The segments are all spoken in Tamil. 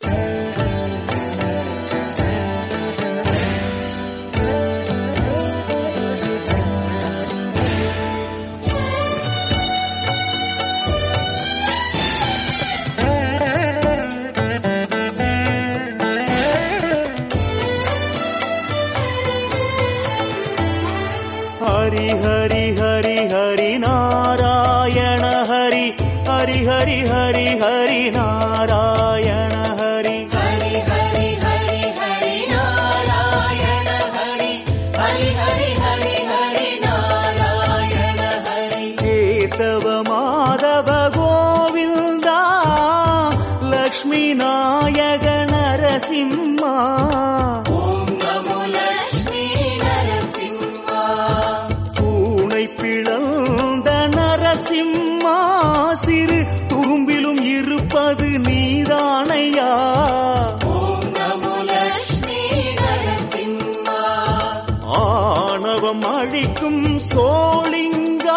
ஹரி ஹரி ஹரி ஹரி நாராயண ஹரி ஹரி ஹரி ஹரி ஹரி நாராயண ஹரி ஹரி ஹரி ஹரி ஹரி நாராயண ஹரி ஹரி ஹரி ஹரி ஹரி நாராயண ஹரி கேசவ மாதவ கோவிந்தா லக்ஷ்மி நாயக நரசிம்மா ஓம் நமோ லக்ஷ்மி நரசிம்மா பூனை பிளந்த நரசிம்மா சிறு துரும்பிலும் இருப்பது நீதானையா ஓம் நமோ லக்ஷ்மி நரசிம்மா ஆணவம் அழிக்கும் சோளிங்கா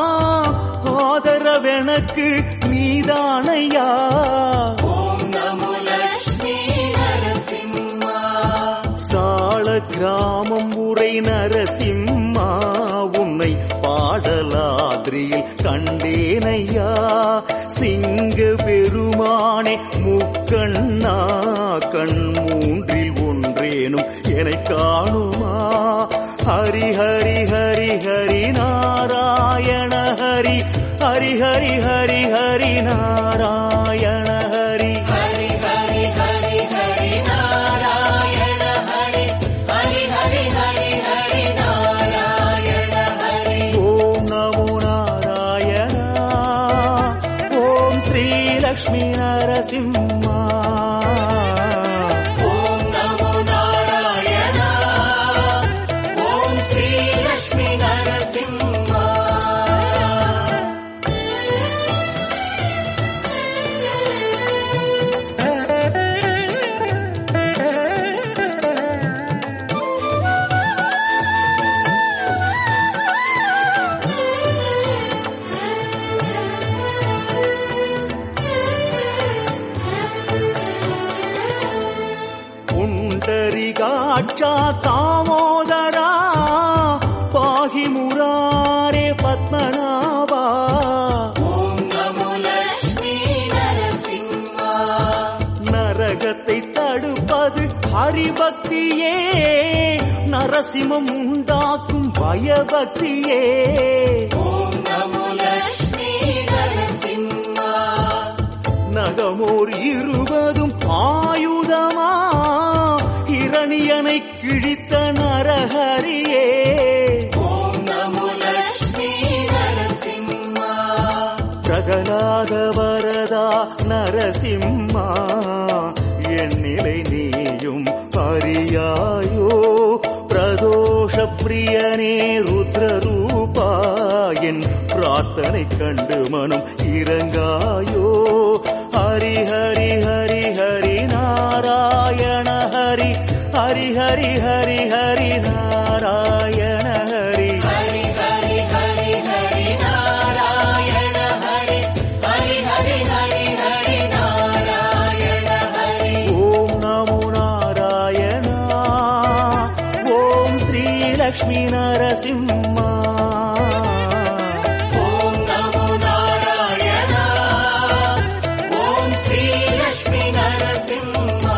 ஆதரவெனக்கு நீதானையா ஓம் நமோ லக்ஷ்மி நரசிம்மா சாள கிராமம் உரை நரசிம்மா உன்னை பாடலாதிரியில் கண்டேனையா சிங்க பெருமானே முக்கண்ணா கண் மூன்றில் ஒன்றேனும் என காணுமா ஹரி ஹரி ஹரி ஹரி நாராயண ஹரி ஹரி ஹரி ஹரி ஹரி நாராயண ஹரி ஹரி ஹரி ஹரி ஹரி நாராயண ஹரி ஹரி ஹரி ஹரி ஹரி நாராயண ஹரி ஓம் நமோ நாராயண ஓம் ஸ்ரீ லக்ஷ்மி நரசிம்மா ஓம் நமோ நாராயண ஓம் ஸ்ரீ லக்ஷ்மி நரசிம்மா पुण्डरीकाक्षा दामोदरा पाहि मुरारे पद्मनाभा ஓம் நமோ லக்ஷ்மி நரசிம்மா நரகத்தை தடுப்பது ஹரிபக்தியே நரசிம்மம் உண்டாக்கும் பயபக்தியே ஓம் நமோ லக்ஷ்மி நரசிம்மா நகமோர் இருபதும் ஆயுதமா இரணியனை கிழித்த நரஹரியே ஓம் நமோ லக்ஷ்மி நரசிம்மா பிரகலாத வரதா நரசிம்மா எண்ணிலை நீயும் அறியாயோ பிரதோஷ பிரியனே ருத்ரரூபா என் பிரார்த்தனை கண்டு மனம் இறங்காயோ ஹரி ஹரி ஹரி ஹரி நாராயண ஹரி ஹரி ஹரி ஹரி ஹரி நாராயண ஹரி ஹரி ஹரி ஹரி ஹரி நாராயண ஹரி ஹரி ஹரி ஹரி ஹரி நாராயண ஹரி ஓம் நமோ நாராயண ஓம் ஸ்ரீ லக்ஷ்மி நரசிம்மா ஓம் நமோ நாராயண ஓம் ஸ்ரீ லக்ஷ்மி நரசிம்மா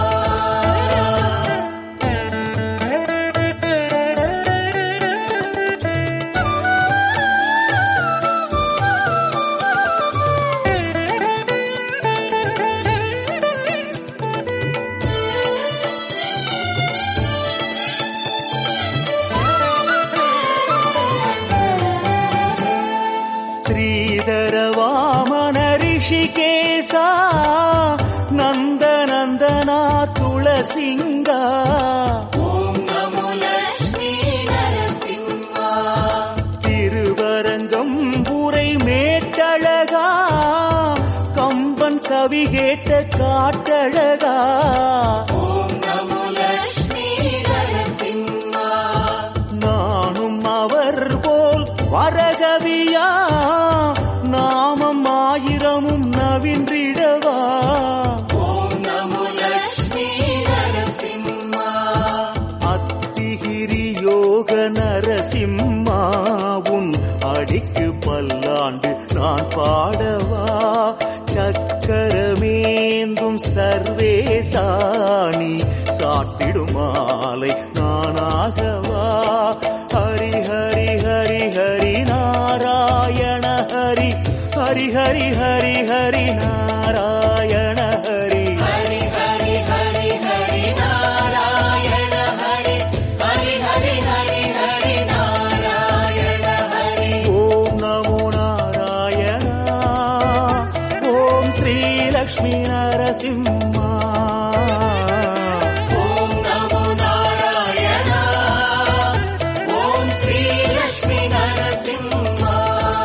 ಶ್ರೀಧರ ವಾಮನ ಋಷಿಕೇಶ ನಂದ ನಂದನ ತುಳಸಿಂಗ ஓம் நமோ லக்ஷ்மி நரசிம்மா திருவரங்கம் புரை மேட்டழகா கம்பன் கவி கேட்ட காட்டழகா ஓம் நமோ லக்ஷ்மி நரசிம்மா நானும் அவர் போல் வரகவியா நாமம் ஆயிரமும் நவின்றிடவா ஓம் நமோ லக்ஷ்மி பாடவா சக்கரமேந்தும் சர்வேசாணி சாட்டிடும் மாலை நானாகவா ஹரி ஹரி ஹரி ஹரி நாராயண ஹரி ஹரி ஹரி ஹரி ஹரி நாராயண ஹரி ஹரி ஹரி ஹரி ஹரி நாராயண ஹரி ஹரி ஹரி ஹரி ஹரி நாராயண ஹரி ஓம் நமோ நாராயணா ஓம் ஸ்ரீலக்ஷ்மி நரசிம்மா ஓம் நமோ நாராயண ஓம் ஸ்ரீ லக்ஷ்மி நரசிம்மா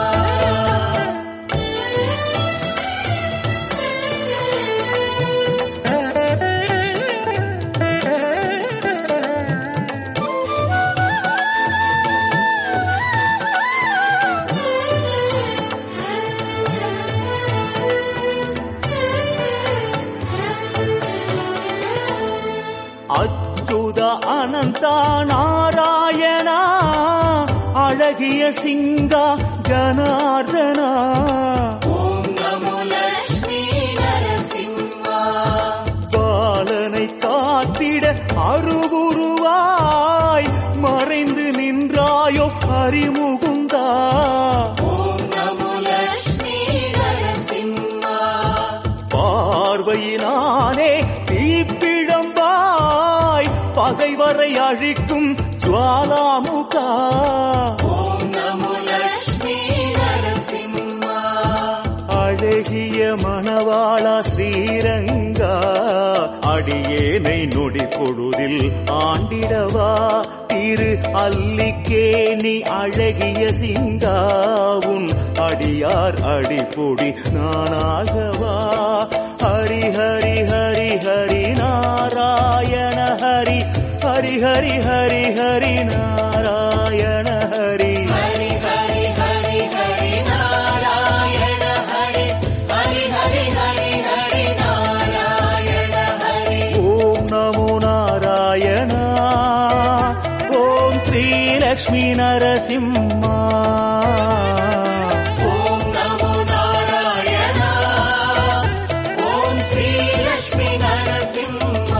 அச்சுத அனந்தா நாராயணா அழகிய சிங்கா ஜனார்தனா ஓம் நமோ லக்ஷ்மி நரசிம்மா பாலனை காத்திட அருகுருவாய் மறைந்து நின்றாயோ ஹரிமுகுந்தா ஓம் நமோ லக்ஷ்மி நரசிம்மா பார்வையினானே தீப்பிழம்பாய் பகைவரை அழிக்கும் ஜுவாலாமுகா ஓம் நமோ லக்ஷ்மி நரசிம்மா அழகிய மணவாளா ஸ்ரீரங்கா அடியேனை நொடி பொழுதில் ஆண்டிடவா திரு அல்லிக்கேணி அழகிய சிங்காவும் அடியார் அடிப்பொடி நானாகவா ஹரி ஹரி ஹரி ஹரி நாராயண ஹரி ஹரி ஹரி ஹரி ஹரி நாராயண ஹரி ஹரி ஹரி ஹரி ஹரி நாராயண ஹரி ஹரி ஹரி ஹரி ஹரி நாராயண ஹரி ஓம் நமோ நாராயணா ஓம் ஸ்ரீலக்ஷ்மி நரசிம்மா ஓம் நமோ நாராயண ஓம் ஸ்ரீ லக்ஷ்மி நரசிம்மா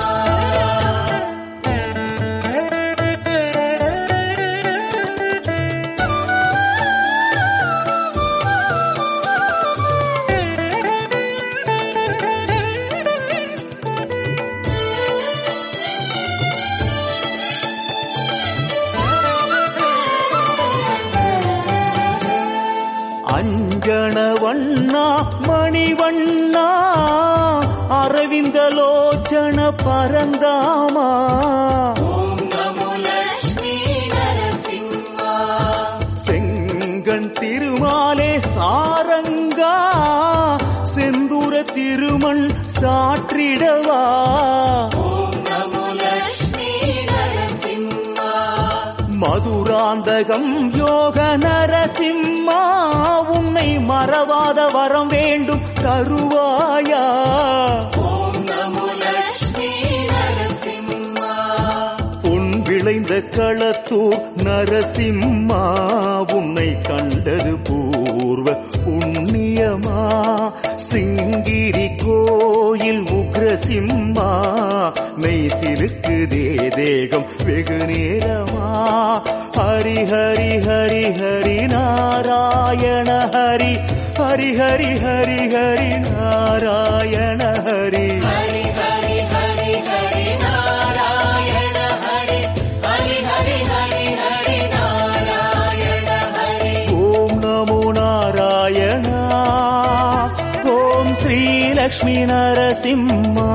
அஞ்சன வண்ணா மணிவண்ணா அரவிந்த லோச்சன பரந்தாமா ஓம் நமோ லக்ஷ்மி நரசிம்மா செங்கண் திருமாலே சாரங்கா செந்தூர திருமண் சாற்றிடவா ஓம் நமோ லக்ஷ்மி நரசிம்மா மதுராந்தகம் யோக நரசிம்மா உன்னை மறவாத வரம் வேண்டும் தருவாயா ஓம் நமோ லக்ஷ்மி நரசிம்மா பொன் விளைந்த களத்தூர் நரசிம்மா உன்னை கண்டது பூர்வ புண்ணியமா சிங்கிரி கோயில் உக்ரசிம்மா மெய் சிலுக்குதே தேகம் வெகு நேரமா ஹரி ஹரி ஹரி ஹரி நாராயண ஹரி ஹரி ஹரி ஹரி ஹரி நாராயண ஹரி ஹரி ஹரி ஹரி ஹரி நாராயண ஹரி ஹரி ஹரி ஹரி ஹரி நாராயண ஹரி ஓம் நமோ நாராயணா ஓம் ஸ்ரீலக்ஷ்மி நரசிம்மா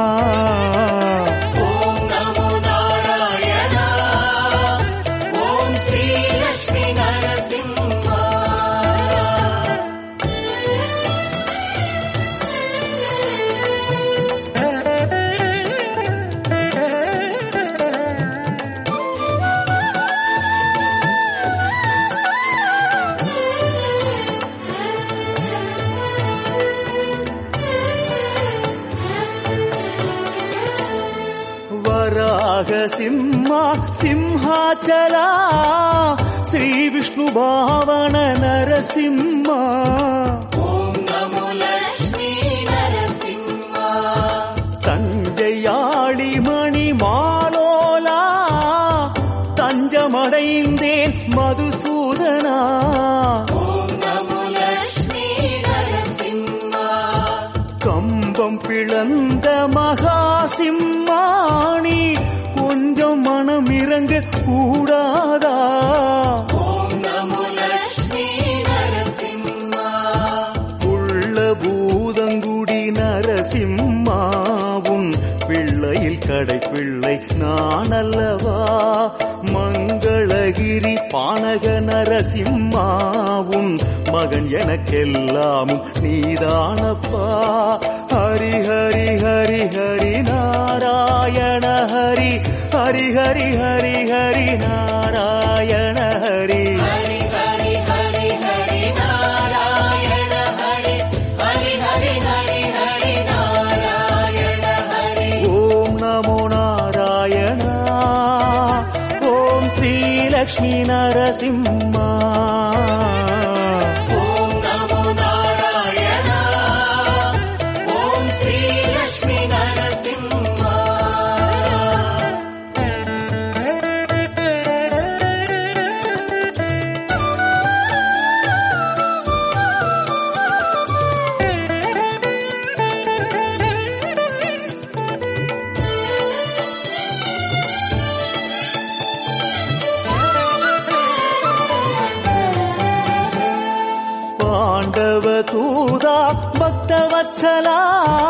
ஓம் நமோ நாராயண ஓம் ஸ்ரீ லக்ஷ்மி நரசிம்மா ವರಾಹ ಸಿಂಹ ಸಿಂಹಾಚಲ ಶ್ರೀ ವಿಷ್ಣು ಭಾವನ ನರಸಿಂಹ ஓம் நமோ லக்ஷ்மி நரசிம்மா தஞ்சையாளி மணி மாலோலா தஞ்சமடைந்தேன் மதுசூதனா ஓம் நமோ லக்ஷ்மி நரசிம்மா கம்பம் பிளந்த மகாசிம்மாணி கொஞ்சம் மனம் இறங்க கூடாதா ஓம் நமோ லக்ஷ்மி நரசிம்மா உள்ள பூதங்குடி நரசிம்மாவும் பிள்ளையில் கடை பிள்ளை நான் அல்லவா மங்களகிரி பானக நரசிம்மாவும் மகன் எனக்கெல்லாமும் நீதானப்பா ஹரி ஹரி ஹரி ஹரி நாராயண ஹரி ஹரி ஹரி ஹரி ஹரி நாராயண ஹரி ஹரி ஹரி ஹரி ஹரி நாராயண ஹரி ஹரி ஹரி ஹரி ஹரி நாராயண ஹரி ஓம் நமோ நாராயண ஓம் ஸ்ரீலக்ஷ்மி நரசிம்மா ஓம் நமோ நாராயண ஓம் ஸ்ரீ லக்ஷ்மி நரசிம்மா பாண்டவ தூதா பக்தவத்சலா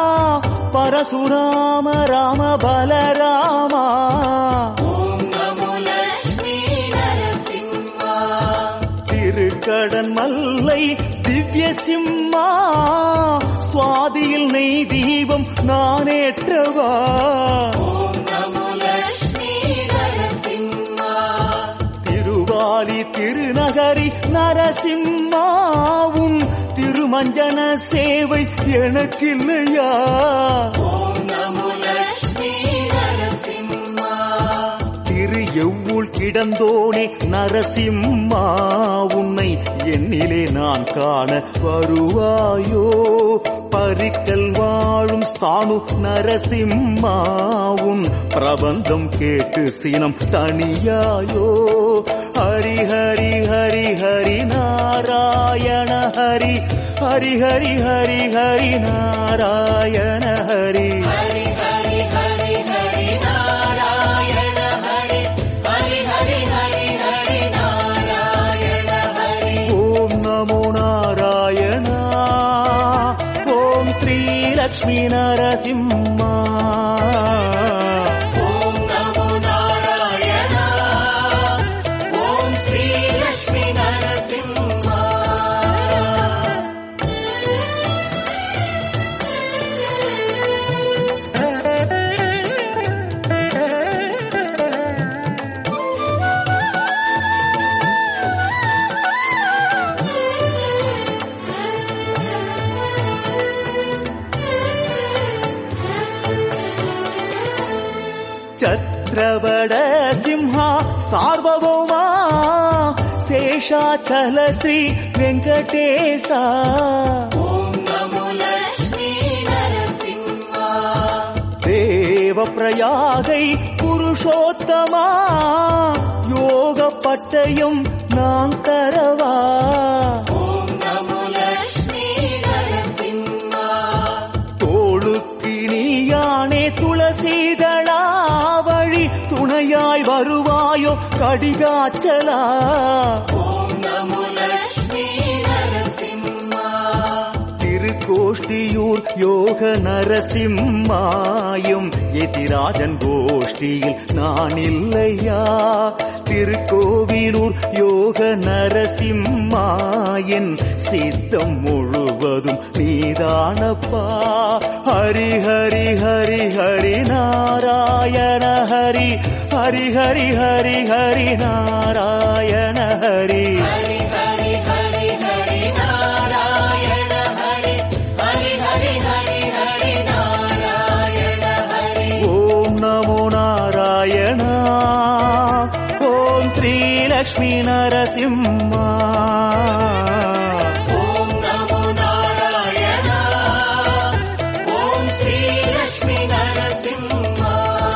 பரசுராம ராம பலராமா ஓம் நமோ லக்ஷ்மி நரசிம்மா திருக்கடன் மல்லை திவ்ய சிம்மா சுவாதியில் நெய் தீபம் நானேற்றவா ஓம் நமோ லக்ஷ்மி நரசிம்மா திருவாலி திருநகரி நரசிம்மாவும் திருமஞ்சன சேவை எனக்கில்லையா ஓம் நமோ லக்ஷ்மி நரசிம்மா திரு எவ்வுள் கிடந்தோனே நரசிம்மா உன்னை என்னிலே நான் காண வருவாயோ பரிக்கல் வாழும் ஸ்தானு நரசிம்மாவும் பிரபந்தம் கேட்டு சினம் தனியாயோ ஹரி ஹரி ஹரி ஹரி நாராயண ஹரி ஹரி ஹரி ஹரி ஹரி நாராயண ஹரி ஹரி ஹரி ஹரி ஹரி நாராயண ஹரி ஹரி ஹரி ஹரி ஹரி நாராயண ஹரி ஓம் நமோ நாராயண ஓம் ஸ்ரீ லக்ஷ்மி நரசிம்மா ஓம் நமோ நாராயண ஓம் ஸ்ரீ லக்ஷ்மி நரசிம்மா ಛತ್ರವಡ ಸಿಂಹ ಸಾರ್ವಭೌಮ ಶೇಷಾಚಲ ಶ್ರೀ ವೆಂಕಟೇಶ ஓம் நமோ லக்ஷ்மி நரசிம்மா தேவ பிரயாகை புருஷோத்தமா யோக பட்டயம் நான் தரவா ஓம் நமோ லக்ஷ்மி நரசிம்மா தோளுக்கு நீயானே துளசீதளா வழி துணையாய் வருவாயோ கடிகாச்சலா ஓம் நமோ லக்ஷ்மி நரசிம்மா திருக்கோஷ்டியூர் யோக நரசிம்மாயும் எதிராஜன் கோஷ்டியில் நான் இல்லையா திருக்கோவிலூர் யோக நரசிம்மாயின் சித்தம் முழுவதும் நீதானப்பா ஹரி ஹரி ஹரி ஹரி நாராயண ஹரி ஹரி ஹரி ஹரி ஹரி நாராயண ஹரி ஹரி ஹரி ஹரி ஹரி நாராயண ஹரி ஹரி ஹரி ஹரி ஹரி நாராயண ஹரி ஓம் நமோ நாராயண ஸ்ரீலக்ஷ்மி நரசிம்மா ஓம் நமோ நாராயணா ஓம் ஸ்ரீ லக்ஷ்மி நரசிம்மா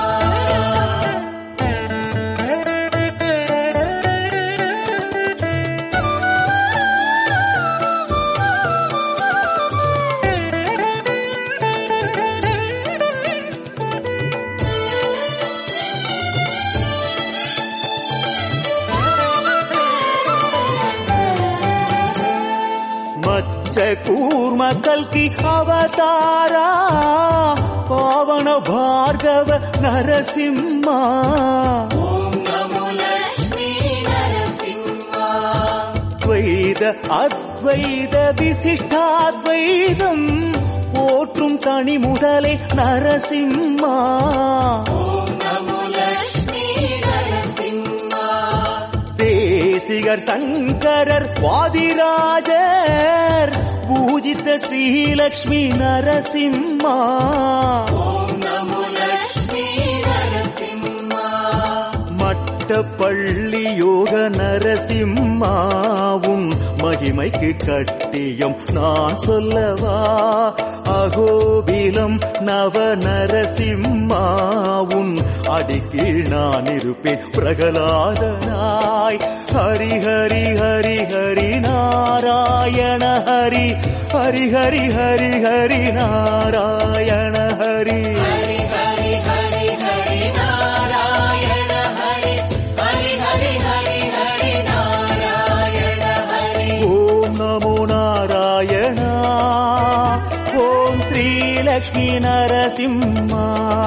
మచ్చ కూర్మ కల్కి అవతారా పవన భార్గవ నరసింహ ஓம் நமோ லக்ஷ்மி நரசிம்மா துவைத அத்வைத விசிஷ்டாத்வைதம் போற்றும் தனி முதலே நரசிம்மா ஓம் நமோ லக்ஷ்மி நரசிம்மா தேசிகர் சங்கரர் வாதிராஜர் பூஜித்த ஸ்ரீலக்ஷ்மி நரசிம்மா ஓம் நமோ லக்ஷ்மி நரசிம்மா மட்டப்பள்ளி யோக நரசிம்மாவும் மகிமைக்கு கட்டியம் நான் சொல்லவா அகோபிலம் நவ நரசிம்மாவும் அடிக்கீழ் நான் இருப்பேன் பிரகலாதனாய் ஹரி ஹரி ஹரி ஹரி நாராயண ஹரி ஹரி ஹரி ஹரி ஹரி நாராயண ஹரி ஹரி ஹரி ஹரி ஹரி நாராயண ஹரி ஹரி ஹரி ஹரி ஹரி நாராயண ஹரி ஓம் நமோ நாராயணா ஓம் ஸ்ரீலக்ஷ்மி நரசிம்மா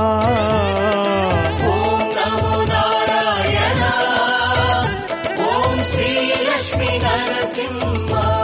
ஓம் நமோ நாராயணா ஓம் ஸ்ரீ லக்ஷ்மி நரசிம்மா